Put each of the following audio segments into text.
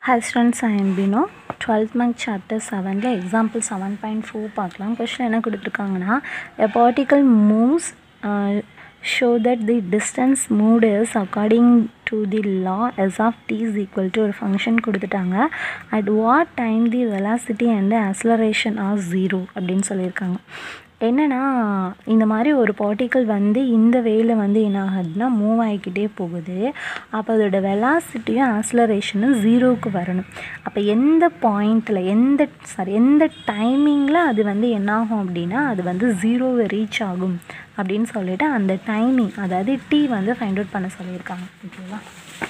Hi students, I am Bino. 12th month chapter 7ல example 7.4 பார்க்கலாம் question என்ன கொடுத்துருக்காங்கன்னா a particle moves uh, show that the distance moved is according to the law s of t is equal to ஒரு function கொடுத்துட்டாங்க at what time the velocity and acceleration are zero அப்படின்னு சொல்லியிருக்காங்க என்னென்னா இந்த மாதிரி ஒரு பார்ட்டிக்கல் வந்து இந்த வேயில் வந்து என்ன ஆகுதுன்னா மூவ் ஆகிக்கிட்டே போகுது அப்போ அதோட வெலாசிட்டியும் ஆக்ஸலரேஷனும் ஜீரோவுக்கு வரணும் அப்போ எந்த பாயிண்டில் எந்த சாரி எந்த டைமிங்கில் அது வந்து என்னாகும் அப்படின்னா அது வந்து ஜீரோவை ரீச் ஆகும் அப்படின்னு சொல்லிட்டு அந்த டைமிங் அதாவது டி வந்து ஃபைண்ட் அவுட் பண்ண சொல்லியிருக்காங்க ஓகேவா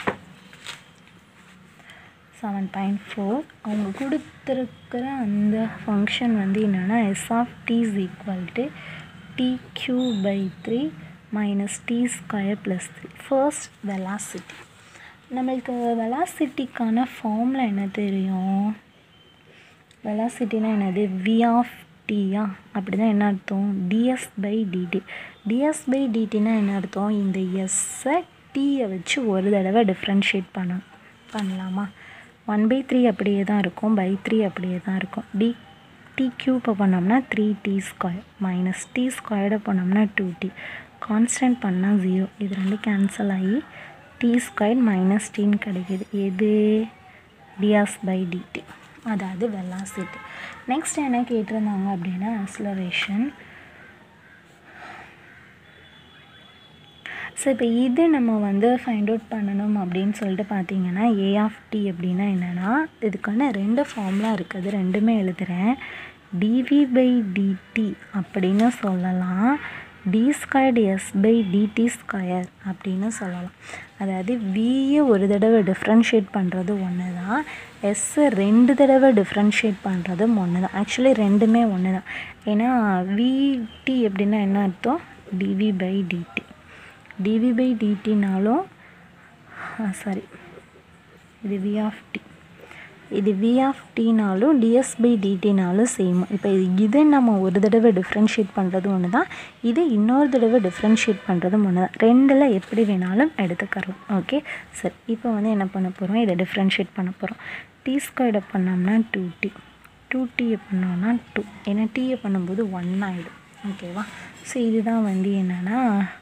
செவன் பாயிண்ட் ஃபோர் அவங்க கொடுத்துருக்கிற அந்த ஃபங்க்ஷன் வந்து என்னென்னா S of T is equal to T cube by three minus T square plus three first velocity நம்மளுக்கு வெலாசிட்டிக்கான ஃபார்மில் என்ன தெரியும் வெலாசிட்டினா என்னது வி ஆஃப் டியா அப்படின்னா என்ன அர்த்தம் DS by DT DS by டிடினா என்ன அர்த்தம் இந்த எஸ்ஸை டீயை வச்சு ஒரு தடவை டிஃப்ரென்ஷியேட் பண்ண பண்ணலாமா ஒன் பை த்ரீ அப்படியே தான் இருக்கும் பை த்ரீ அப்படியே தான் இருக்கும் டி டி க்யூப்பை பண்ணோம்னா three T square minus T ஸ்கொயர்டை பண்ணோம்னா டூ டி கான்ஸ்டன்ட் பண்ணால் ஜீரோ இது ரெண்டு கேன்சல் ஆகி டி ஸ்கொயர் மைனஸ் டீன்னு கிடைக்கிது எது டிஎஸ் பை டிடி அதாவது வெலாசிட்டி நெக்ஸ்ட் என்ன கேட்டிருந்தாங்க அப்படின்னா ஆக்ஸலரேஷன் ஸோ இப்போ இது நம்ம வந்து ஃபைண்ட் அவுட் பண்ணணும் அப்படின்னு சொல்லிட்டு பார்த்தீங்கன்னா ஏ ஆஃப் டி அப்படின்னா என்னென்னா இதுக்கான ரெண்டு ஃபார்ம்லாம் இருக்குது ரெண்டுமே எழுதுகிறேன் டிவி பை டிடி அப்படின்னு சொல்லலாம் D squared S by DT square அப்படின்னு சொல்லலாம் அதாவது வியை ஒரு தடவை டிஃப்ரென்ஷியேட் பண்ணுறது ஒன்று தான் எஸ்ஸை ரெண்டு தடவை டிஃப்ரென்ஷியேட் பண்ணுறதும் ஒன்று தான் ஆக்சுவலி ரெண்டுமே ஒன்று தான் ஏன்னா விடி அப்படின்னா என்ன அர்த்தம் DV by DT DV by டிடினாலும் சாரி இது வி ஆஃப் டி இது வி ஆஃப் டினாலும் டிஎஸ் பை டிடினாலும் சேம் இப்போ இது நம்ம ஒரு தடவை டிஃப்ரென்ஷியேட் பண்ணுறது ஒன்று தான் இது இன்னொரு தடவை டிஃப்ரென்ஷியேட் பண்ணுறதும் ஒன்று தான் ரெண்டில் எப்படி வேணாலும் எடுத்துக்கிறோம் ஓகே சரி இப்போ வந்து என்ன பண்ண போகிறோம் இதை டிஃப்ரென்ஷியேட் பண்ண போகிறோம் டி ஸ்கொயர்டை பண்ணோம்னா டூ டி டூ டீயை பண்ணோம்னா டூ ஏன்னா டீயை பண்ணும்போது ஒன் ஆகிடும் ஓகேவா ஸோ இதுதான் வந்து என்னென்னா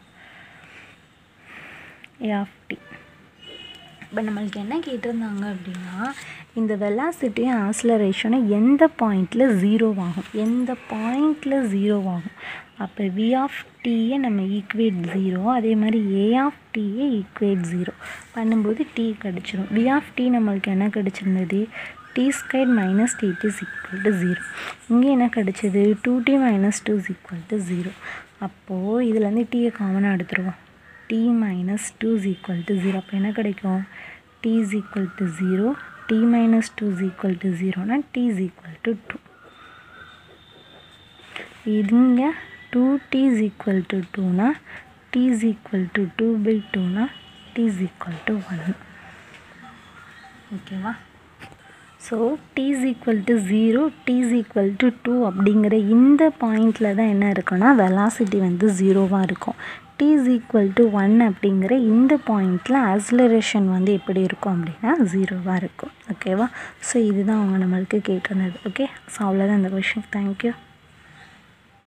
ஏ ஆஃப் டி இப்போ நம்மளுக்கு என்ன கேட்டிருந்தாங்க அப்படின்னா இந்த வெலாசிட்டியும் ஆக்ஸலரேஷனும் எந்த பாயிண்டில் ஜீரோ ஆகும் எந்த பாயிண்டில் ஜீரோ ஆகும் அப்போ வி ஆஃப் டீயை நம்ம ஈக்குவேட் ஜீரோ அதே மாதிரி ஏ ஆஃப் டீயை ஈக்குவேட் ஜீரோ பண்ணும்போது டி கிடச்சிரும் வி ஆஃப் டி நம்மளுக்கு என்ன கிடச்சிருந்தது T square minus T is equal to zero இங்கே என்ன கிடச்சிது two T minus two is equal to zero அப்போது இதுலேருந்து டீயை காமனாக எடுத்துருவோம் t minus 2 is equal to 0 அப்போ என்ன கிடைக்கும் t is equal to 0 t minus 2 is equal to 0 னா t is equal to 2 இதுங்க 2t is equal to 2 னா t is equal to 2 by 2 னா t is equal to 1 ஓகேவா so T is equal to zero T is equal to two அப்படிங்கிற இந்த பாயிண்டில் தான் என்ன இருக்குன்னா வெலாசிட்டி வந்து ஜீரோவாக இருக்கும் T is equal to one அப்படிங்கிற இந்த பாயிண்டில் ஆக்ஸலரேஷன் வந்து எப்படி இருக்கும் அப்படின்னா ஜீரோவாக இருக்கும் ஓகேவா ஸோ இதுதான் அவங்க நம்மளுக்கு கேட்டிருந்தது ஓகே ஸோ அவ்வளோதான் இந்த கொஷின் தேங்க்யூ